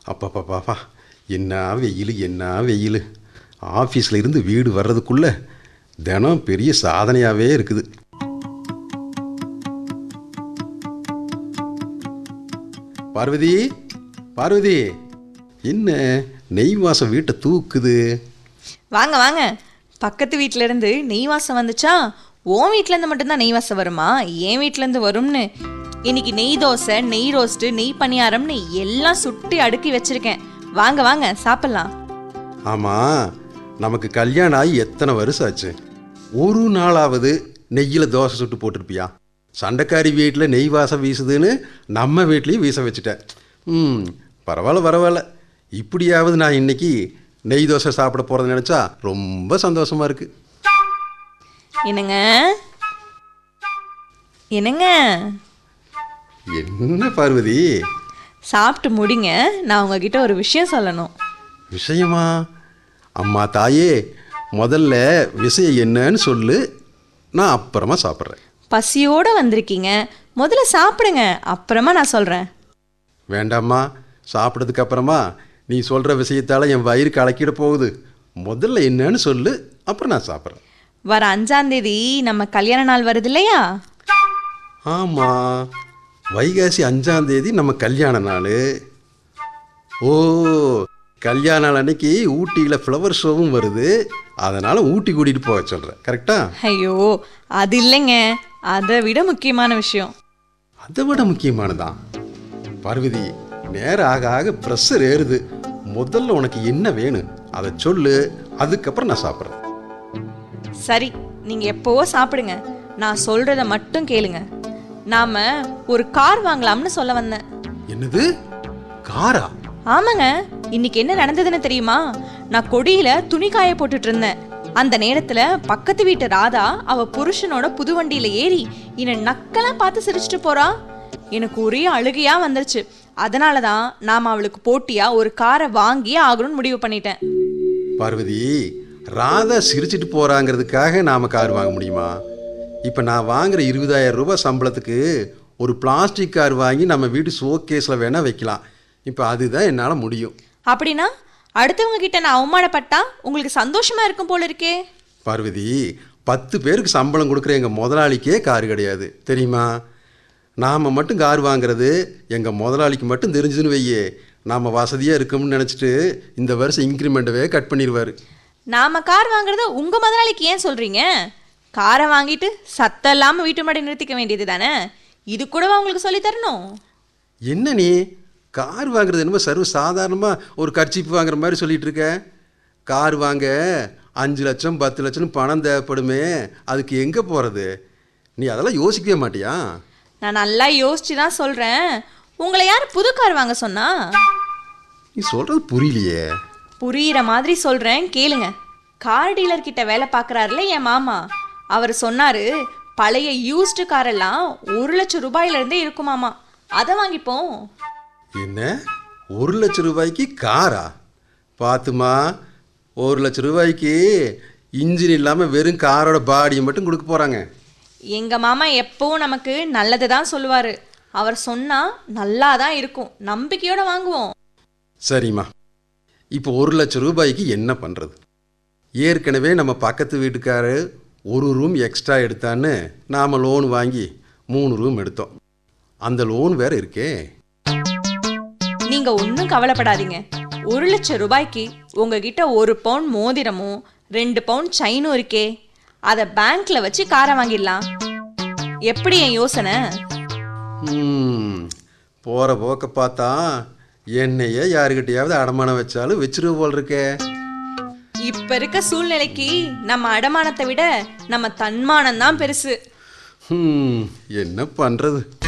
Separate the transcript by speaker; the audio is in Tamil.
Speaker 1: அப்பப்பப்பாப்பா என்ன வெயில் என்ன வெயில் ஆஃபீஸில் இருந்து வீடு வர்றதுக்குள்ள தினம் பெரிய சாதனையாகவே இருக்குது பார்வதி பார்வதி என்ன நெய் வாசம் வீட்டை தூக்குது
Speaker 2: வாங்க வாங்க பக்கத்து வீட்ல இருந்து நெய் வாசம் வந்துச்சா உன் வீட்ல இருந்து மட்டும்தான் நெய் வாசம் வருமா என் வீட்ல இருந்து வரும்னு இன்னைக்கு நெய் தோசை நெய் ரோஸ்ட்டு நெய் பணியாரம்னு எல்லாம் சுட்டி அடுக்கி வச்சிருக்கேன் வாங்க வாங்க சாப்பிடலாம்
Speaker 1: ஆமாம் நமக்கு கல்யாணம் ஆகி எத்தனை வருஷம் ஆச்சு ஒரு நாளாவது நெய்யில் தோசை சுட்டு போட்டிருப்பியா சண்டைக்காரி வீட்டில் நெய் வாசம் வீசுதுன்னு நம்ம வீட்லேயும் வீச வச்சுட்டேன் ம் பரவாயில்ல பரவாயில்ல இப்படியாவது நான் இன்னைக்கு நெய் தோசை சாப்பிட போகிறத நினச்சா ரொம்ப சந்தோஷமாக இருக்குது
Speaker 2: என்னங்க என்னங்க
Speaker 1: என்ன பார்வதி
Speaker 2: சாப்பிட்டு முடிங்க நான் உங்ககிட்ட ஒரு விஷயம் சொல்லணும்
Speaker 1: விஷயமா அம்மா தாயே முதல்ல விஷயம் என்னன்னு சொல்லு நான் அப்புறமா சாப்பிட்றேன்
Speaker 2: பசியோட வந்திருக்கீங்க முதல்ல சாப்பிடுங்க அப்புறமா நான் சொல்றேன்
Speaker 1: வேண்டாம்மா சாப்பிட்டதுக்கு அப்புறமா நீ சொல்கிற விஷயத்தால் என் வயிறு கலக்கிட போகுது முதல்ல என்னன்னு சொல்லு அப்புறம் நான் சாப்பிட்றேன்
Speaker 2: வர அஞ்சாம் தேதி நம்ம கல்யாண நாள் வருது இல்லையா
Speaker 1: ஆமாம் வைகாசி அஞ்சாம் தேதி நம்ம கல்யாண நாள் ஓ கல்யாண நாள் அன்னைக்கு ஊட்டியில் ஃப்ளவர் ஷோவும் வருது அதனால் ஊட்டி கூட்டிகிட்டு போக சொல்கிறேன் கரெக்டா
Speaker 2: ஐயோ அது இல்லைங்க அதை விட முக்கியமான விஷயம்
Speaker 1: அதை விட முக்கியமானதான் பார்வதி நேரம் ஆக ஆக ப்ரெஷர் ஏறுது முதல்ல உனக்கு என்ன வேணும் அதை சொல்லு அதுக்கப்புறம் நான் சாப்பிட்றேன்
Speaker 2: சரி நீங்க எப்போவோ சாப்பிடுங்க நான் சொல்றத மட்டும் கேளுங்க நாம ஒரு கார் வாங்கலாம்னு சொல்ல வந்தேன்
Speaker 1: என்னது காரா
Speaker 2: ஆமாங்க இன்னைக்கு என்ன நடந்ததுன்னு தெரியுமா நான் கொடியில துணி காய போட்டுட்டு இருந்தேன் அந்த நேரத்துல பக்கத்து வீட்டு ராதா அவ புருஷனோட புது வண்டியில ஏறி என்னை நக்கலா பார்த்து சிரிச்சிட்டு போறா எனக்கு ஒரே அழுகையா வந்துருச்சு அதனால தான் நாம அவளுக்கு போட்டியா ஒரு காரை வாங்கியே ஆகணும்னு முடிவு பண்ணிட்டேன்
Speaker 1: பார்வதி ராதா சிரிச்சிட்டு போறாங்கிறதுக்காக நாம கார் வாங்க முடியுமா இப்போ நான் வாங்குற இருபதாயிரம் ரூபாய் சம்பளத்துக்கு ஒரு பிளாஸ்டிக் கார் வாங்கி நம்ம வீட்டு ஷோகேஸில் வேணால் வைக்கலாம் இப்போ அதுதான் என்னால் முடியும்
Speaker 2: அப்படின்னா அடுத்தவங்க கிட்ட நான் அவமானப்பட்டா உங்களுக்கு சந்தோஷமா இருக்கும் போல இருக்கே
Speaker 1: பார்வதி பத்து பேருக்கு சம்பளம் கொடுக்குற எங்கள் முதலாளிக்கே கார் கிடையாது தெரியுமா நாம் மட்டும் கார் வாங்குறது எங்கள் முதலாளிக்கு மட்டும் தெரிஞ்சதுன்னு வையே நாம் வசதியாக இருக்கோம்னு நினச்சிட்டு இந்த வருஷம் இன்க்ரிமெண்ட்டவே கட் பண்ணிடுவார்
Speaker 2: நாம கார் வாங்குறத உங்க முதலாளிக்கு ஏன் சொல்றீங்க காரை வாங்கிட்டு சத்தம் இல்லாம வீட்டு மாடி நிறுத்திக்க வேண்டியது தானே இது கூடவா உங்களுக்கு சொல்லி தரணும்
Speaker 1: என்ன நீ கார் வாங்குறது என்னமோ சர்வ சாதாரணமாக ஒரு கர்ச்சிப்பு வாங்குற மாதிரி சொல்லிட்டு இருக்க கார் வாங்க அஞ்சு லட்சம் பத்து லட்சம் பணம் தேவைப்படுமே அதுக்கு எங்கே போகிறது நீ அதெல்லாம் யோசிக்கவே மாட்டியா
Speaker 2: நான் நல்லா யோசிச்சு தான் சொல்றேன் உங்களை யார் புது கார் வாங்க சொன்னா
Speaker 1: நீ சொல்கிறது புரியலையே
Speaker 2: புரியிற மாதிரி சொல்றேன் கேளுங்க கார் டீலர் கிட்ட வேலை பார்க்கறாருல என் மாமா அவர் சொன்னாரு பழைய யூஸ்டு காரெல்லாம் ஒரு லட்சம் ரூபாயில இருந்தே இருக்குமாமா அதை வாங்கிப்போம்
Speaker 1: என்ன ஒரு லட்சம் ரூபாய்க்கு காரா பார்த்துமா ஒரு லட்சம் ரூபாய்க்கு இன்ஜின் இல்லாமல் வெறும் காரோட பாடியை மட்டும் கொடுக்க போகிறாங்க
Speaker 2: எங்க மாமா எப்பவும் நமக்கு நல்லதை தான் சொல்லுவாரு அவர் சொன்னா நல்லா தான் இருக்கும் நம்பிக்கையோட வாங்குவோம்
Speaker 1: சரிம்மா இப்போ ஒரு லட்சம் ரூபாய்க்கு என்ன பண்ணுறது ஏற்கனவே நம்ம பக்கத்து வீட்டுக்காரு ஒரு ரூம் எக்ஸ்ட்ரா எடுத்தான்னு நாம் லோன் வாங்கி மூணு ரூம் எடுத்தோம் அந்த லோன் வேற இருக்கே
Speaker 2: நீங்க ஒன்றும் கவலைப்படாதீங்க ஒரு லட்சம் ரூபாய்க்கு உங்ககிட்ட ஒரு பவுன் மோதிரமும் ரெண்டு பவுன் செயினும் இருக்கே அதை பேங்க்ல வச்சு காரை வாங்கிடலாம் எப்படி என் யோசனை
Speaker 1: போகிற போக்க பார்த்தா என்னையே யாருக்கிட்டையாவது அடமானம் வச்சாலும் வச்சிருவ போல் இருக்கே
Speaker 2: இப்ப இருக்க சூழ்நிலைக்கு நம்ம அடமானத்தை விட நம்ம தன்மானம் தான் பெருசு
Speaker 1: ஹம், என்ன பண்ணுறது